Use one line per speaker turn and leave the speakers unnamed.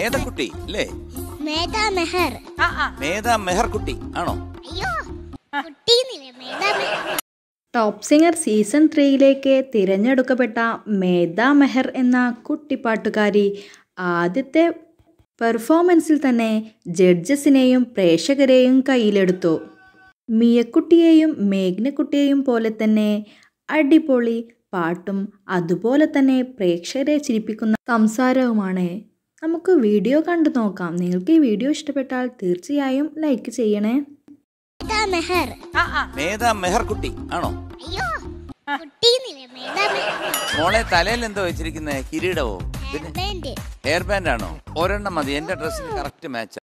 മേധക്കുട്ടി അല്ലേ
മേധാ മെഹർ
ആ ആ
മേധ മെഹർകുട്ടി ആണോ
അയ്യോ കുട്ടീന്നില്ലേ Medha Mehar
top singer season ത്രീയിലേക്ക് തിരഞ്ഞെടുക്കപ്പെട്ട മേധ മെഹർ എന്ന കുട്ടിപ്പാട്ടുകാരി ആദ്യത്തെ പെർഫോമൻസിൽ തന്നെ ജഡ്ജസിനെയും പ്രേക്ഷകരെയും കയ്യിലെടുത്തു മിയക്കുട്ടിയെയും മേഘ്നക്കുട്ടിയെയും പോലെ തന്നെ അടിപൊളി പാട്ടും അതുപോലെ തന്നെ പ്രേക്ഷകരെ ചിരിപ്പിക്കുന്ന സംസാരവുമാണ് നമുക്ക് വീഡിയോ കണ്ടു നോക്കാം നിങ്ങൾക്ക് ഈ വീഡിയോ ഇഷ്ടപ്പെട്ടാൽ തീർച്ചയായും ലൈക്ക് ചെയ്യണേ
മേധാ മെഹർ
ആ ആ
മേധ മെഹർകുട്ടി ആണോ
അയ്യോ കുട്ടീന്നില്ലേ മേധാ മെഹർ
മോളെ തലയിൽ എന്തോ വെച്ചിരിക്കുന്നത് കിരീടവോ പിന്നെ
ബാൻഡ്
ഹെയർ ബാൻഡ് ആണോ ഒരെണ്ണം മതി എന്റെ ഡ്രസ്സിന് കറക്റ്റ് മാച്ച്